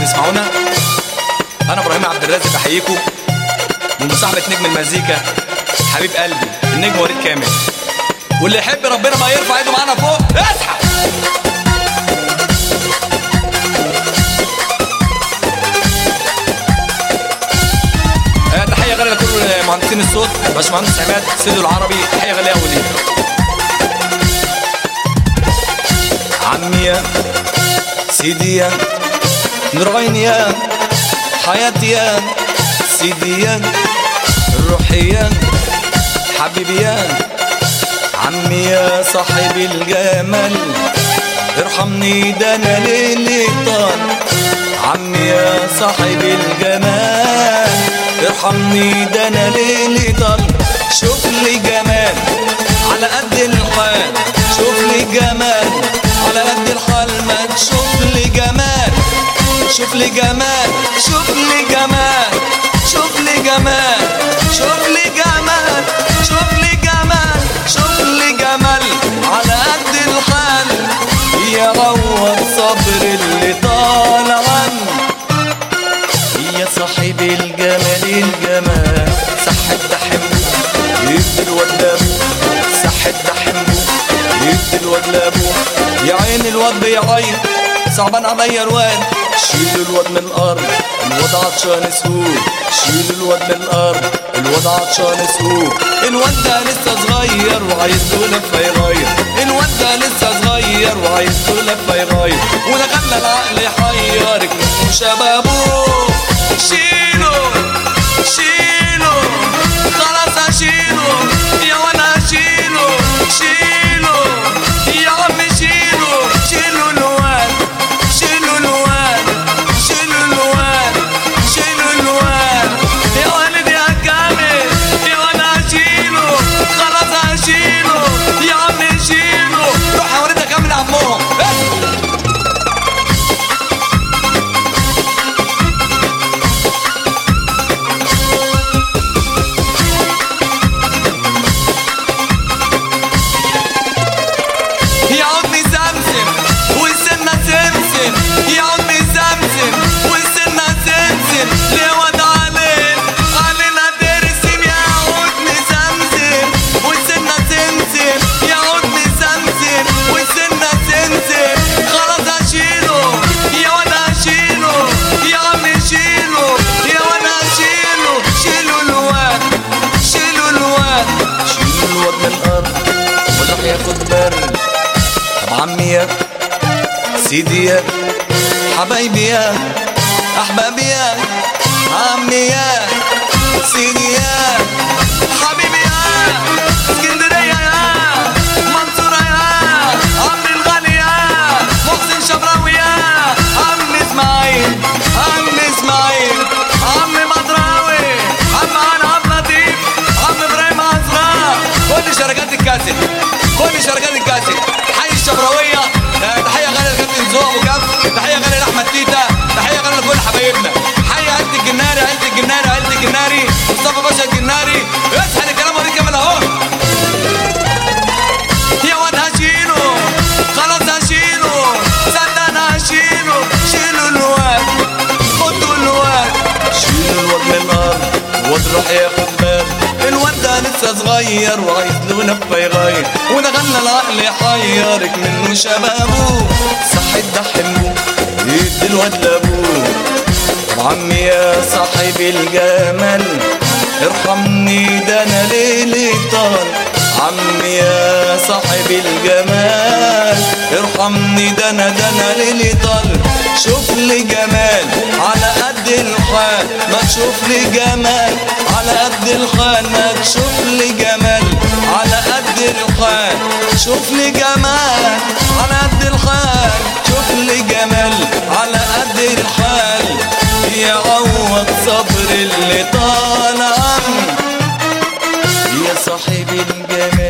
بتسمعونا انا ابراهيم عبد الرازق بحييكم من مصاحبه نجم المزيكا حبيب قلبي النجم وليد كامل واللي يحب ربنا ما يرفع ايده معانا فوق اصحى آه، تحيه غاليه لكل مهندسين الصوت باشمهندس عماد سيدو العربي تحيه غاليه قوي ليه عمي يا سيدي يا نور عيني يا حياتي يا سيدي يا روحي يا حبيبي يا عمي يا صاحب الجمال ارحمني ده انا ليلي طال عمي يا صاحب الجمال ارحمني ده انا ليلي طال شوف لي جمال على قد الحال شوف لي جمال على قد الحال ما تشوف لي جمال شوف لي جمال شوف لي جمال شوف لي جمال شوف لي جمال شوف لي جمال شوف لي جمال على قد الحال يا روض صبر اللي طال عني يا صاحب الجمال الجمال صحت ده حمو يدي الواد لابوه صحت ده حمو يدي الواد لابوه يا عين الواد بيعيط صعبان عليا الواد شيل الواد من الارض الواد عطشان سهول شيل الواد من الارض الواد عطشان سهول الواد ده لسه صغير وعايز له لفه يغير الواد ده لسه صغير وعايز له لفه يغير وده خلى العقل يحيرك منه شبابه شيله شيله خلاص هشيله يا وانا هشيله شيله يا عم شيله شيلوا الواد شيلوا الواد شيلوا الواد شيلوا الواد يا ولد يا كامل يا وانا هشيله خلاص هشيله يا عم شيله روح يا ولد يا كامل عمهم يا عمي زمزم والسنة سمسم يا عمي زمزم والسنة سمسم ليه واد علينا علينا ترسم يا عمي زمزم والسنة سمسم يا عمي زمزم والسنة سمسم خلاص هشيله يا واد هشيله يا عمي شيله يا واد هشيله شيلوا الواد شيلوا الواد شيلوا الواد من الأرض وراح ياخد برد طب عمي يا سيدي يا حبايبي يا احبابي يا عمي يا سيدي يا حبيبي يا اسكندريه يا منصوره يا عمي الغالي يا محسن شبراوي يا عمي اسماعيل عمي اسماعيل عمي مضراوي عم انا عبد لطيف عم ابراهيم عزراء كل شركات الكاسيت كل شركات الكاسيت حي الشبراويه آه، تحيه غاليه لكابتن زوق وكف تحيه غاليه لاحمد تيتا تحيه غاليه لكل حبايبنا حي عيله الجناري عيله الجناري عيله الجناري مصطفى باشا الجناري اصحى الكلام وريك كمان اهو يا واد هشيله خلاص هشيله صدق انا هشيله شيلوا الواد خدوا الواد شيلوا الواد من الارض الواد راح ياخد بال الواد ده لسه صغير وعايز له لفه يغير وده خلى العقل يحيرك منه شبابه صح ده حلمه يدي الواد لابوه طب عمي يا صاحب الجمال ارحمني ده انا ليلي طال عمي يا صاحب الجمال ارحمني ده انا ده انا ليلي طال شوف لي جمال على قد الحال ما تشوف لي جمال على قد الحال ما تشوف لي جمال على قد الحال شوف لي جمال على قد الحال شوف لي جمال على قد الحال يعوض صبر اللي طال عني يا صاحب الجمال